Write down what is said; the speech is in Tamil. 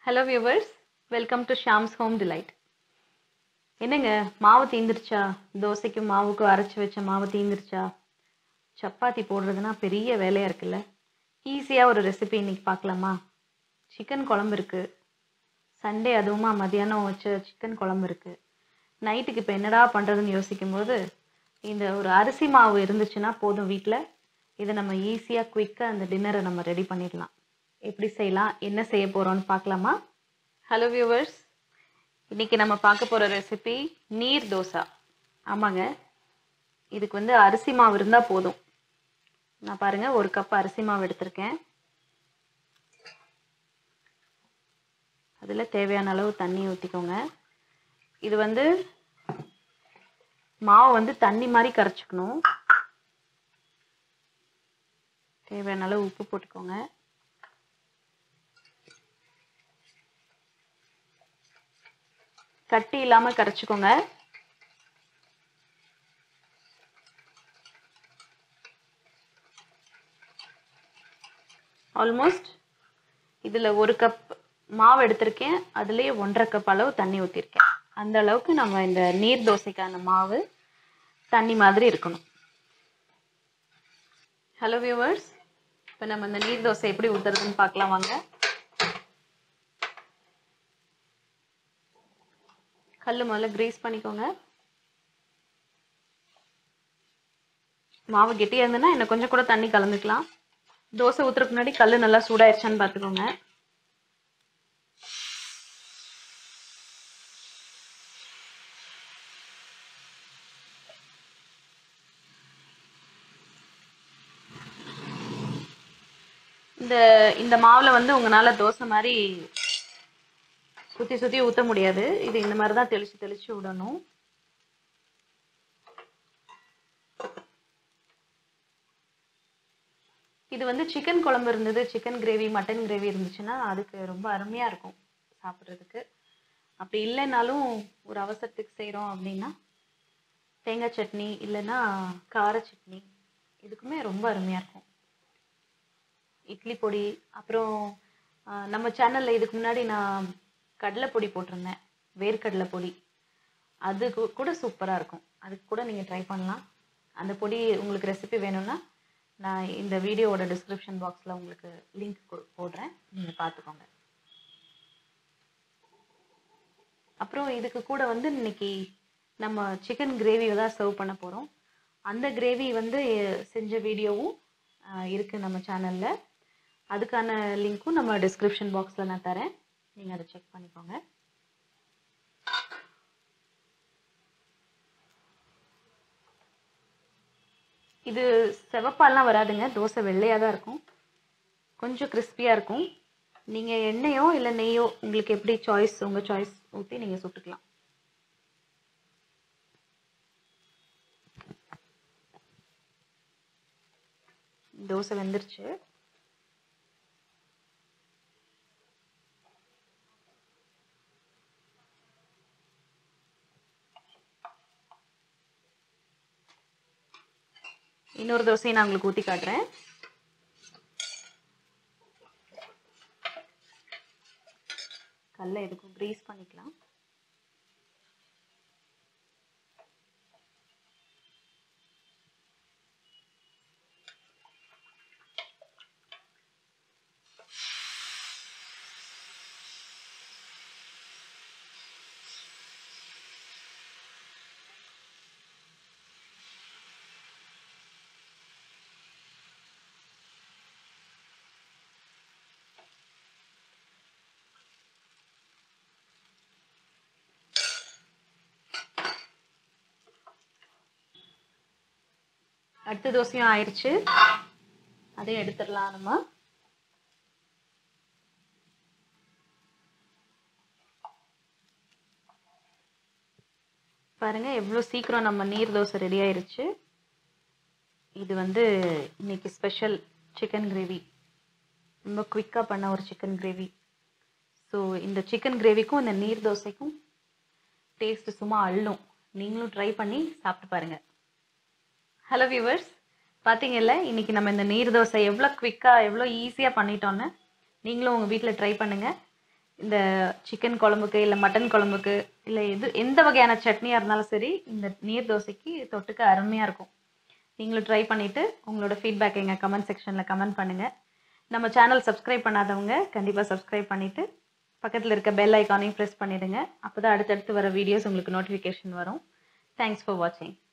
hello viewers welcome to Shams home delight என்னங்க மாவு தீந்துருச்சா தோசைக்கு மாவுக்கு அரைச்சி வச்ச மாவு தீந்துருச்சா சப்பாத்தி போடுறதுனா பெரிய வேலையாக இருக்குல்ல ஈஸியாக ஒரு ரெசிபி இன்னைக்கு பார்க்கலாமா சிக்கன் குழம்பு இருக்குது சண்டே அதுவுமா மதியானம் வச்ச சிக்கன் குழம்பு இருக்குது நைட்டுக்கு இப்போ என்னடா பண்ணுறதுன்னு யோசிக்கும்போது இந்த ஒரு அரிசி மாவு இருந்துச்சுன்னா போதும் வீட்டில் இதை நம்ம ஈஸியாக குயிக்காக அந்த டின்னரை நம்ம ரெடி பண்ணிடலாம் எப்படி செய்யலாம் என்ன செய்ய போகிறோம்னு பார்க்கலாமா ஹலோ வியூவர்ஸ் இன்றைக்கி நம்ம பார்க்க போகிற ரெசிபி நீர் தோசை ஆமாங்க இதுக்கு வந்து அரிசி மாவு இருந்தால் போதும் நான் பாருங்கள் ஒரு கப் அரிசி மாவு எடுத்திருக்கேன் அதில் தேவையான அளவு தண்ணி ஊற்றிக்கோங்க இது வந்து மாவு வந்து தண்ணி மாதிரி கரைச்சிக்கணும் தேவையான அளவு உப்பு போட்டுக்கோங்க கட்டி இல்லாமல் கரைச்சிக்கோங்க ஆல்மோஸ்ட் இதில் ஒரு கப் மாவு எடுத்திருக்கேன் அதுலேயே ஒன்றரை கப் அளவு தண்ணி ஊற்றிருக்கேன் அந்த அளவுக்கு நம்ம இந்த நீர் தோசைக்கான மாவு தண்ணி மாதிரி இருக்கணும் ஹலோ வியூவர்ஸ் இப்போ நம்ம இந்த நீர் தோசை எப்படி ஊற்றுறதுன்னு பார்க்கலாம் வாங்க கல் முதல்ல கிரீஸ் பண்ணிக்கோங்க மாவு கெட்டியாக இருந்ததுன்னா இன்னும் கொஞ்சம் கூட தண்ணி கலந்துக்கலாம் தோசை ஊற்றுறதுக்கு முன்னாடி கல் நல்லா சூடாயிருச்சான்னு பார்த்துக்கோங்க இந்த இந்த மாவில் வந்து உங்களால் தோசை மாதிரி சுற்றி சுற்றி ஊற்ற முடியாது இது இந்த மாதிரி தான் தெளித்து தெளித்து விடணும் இது வந்து சிக்கன் குழம்பு இருந்தது சிக்கன் கிரேவி மட்டன் கிரேவி இருந்துச்சுன்னா அதுக்கு ரொம்ப அருமையாக இருக்கும் சாப்பிட்றதுக்கு அப்படி இல்லைனாலும் ஒரு அவசரத்துக்கு செய்கிறோம் அப்படின்னா தேங்காய் சட்னி இல்லைன்னா கார சட்னி இதுக்குமே ரொம்ப அருமையாக இருக்கும் இட்லி பொடி அப்புறம் நம்ம சேனலில் இதுக்கு முன்னாடி நான் கடலை பொடி போட்டிருந்தேன் வேர்க்கடலை பொடி அது கூட சூப்பராக இருக்கும் அதுக்கு கூட நீங்கள் ட்ரை பண்ணலாம் அந்த பொடி உங்களுக்கு ரெசிபி வேணும்னா நான் இந்த வீடியோவோட டிஸ்கிரிப்ஷன் பாக்ஸில் உங்களுக்கு லிங்க் போடுறேன் நீங்கள் பார்த்துக்கோங்க அப்புறம் இதுக்கு கூட வந்து இன்னைக்கு நம்ம சிக்கன் கிரேவியை தான் சர்வ் பண்ண போகிறோம் அந்த கிரேவி வந்து செஞ்ச வீடியோவும் இருக்குது நம்ம சேனலில் அதுக்கான லிங்க்கும் நம்ம டிஸ்கிரிப்ஷன் பாக்ஸில் நான் தரேன் நீங்கள் அதை செக் பண்ணிக்கோங்க இது செவப்பாலாம் வராதுங்க தோசை வெள்ளையாக தான் இருக்கும் கொஞ்சம் கிறிஸ்பியாக இருக்கும் நீங்கள் எண்ணெயோ இல்லை நெய்யோ உங்களுக்கு எப்படி சாய்ஸ் உங்கள் சாய்ஸ் ஊற்றி நீங்கள் சுட்டுக்கலாம் தோசை வெந்துருச்சு இன்னொரு தோசையை நான் உங்களுக்கு ஊற்றி காட்டுறேன் கல்லை எதுக்கும் க்ரீஸ் பண்ணிக்கலாம் அடுத்த தோசையும் ஆயிடுச்சு அதையும் எடுத்துடலாம் நம்ம பாருங்க எவ்வளோ சீக்கிரம் நம்ம நீர் தோசை ரெடி ஆயிருச்சு இது வந்து இன்னைக்கு ஸ்பெஷல் சிக்கன் கிரேவி ரொம்ப குவிக்காக பண்ண ஒரு சிக்கன் கிரேவி ஸோ இந்த சிக்கன் கிரேவிக்கும் இந்த நீர் தோசைக்கும் டேஸ்ட் சும்மா அள்ளும் நீங்களும் ட்ரை பண்ணி சாப்பிட்டு பாருங்கள் ஹலோ வியூவர்ஸ் பார்த்தீங்கல்ல இன்னைக்கு நம்ம இந்த நீர் தோசை எவ்வளோ குவிக்காக எவ்வளோ ஈஸியாக பண்ணிட்டோன்னு நீங்களும் உங்கள் வீட்டில் ட்ரை பண்ணுங்கள் இந்த சிக்கன் குழம்புக்கு இல்லை மட்டன் குழம்புக்கு இல்லை எது எந்த வகையான சட்னியாக இருந்தாலும் சரி இந்த நீர் தோசைக்கு தொட்டுக்க அருமையாக இருக்கும் நீங்களும் ட்ரை பண்ணிவிட்டு உங்களோட ஃபீட்பேக் எங்கள் கமெண்ட் செக்ஷனில் கமெண்ட் பண்ணுங்கள் நம்ம சேனல் சப்ஸ்கிரைப் பண்ணாதவங்க கண்டிப்பாக சப்ஸ்கிரைப் பண்ணிவிட்டு பக்கத்தில் இருக்க பெல் ஐக்கானையும் ப்ரெஸ் பண்ணிடுங்க அப்போ தான் அடுத்தடுத்து வர வீடியோஸ் உங்களுக்கு நோட்டிஃபிகேஷன் வரும் தேங்க்ஸ் ஃபார் வாட்சிங்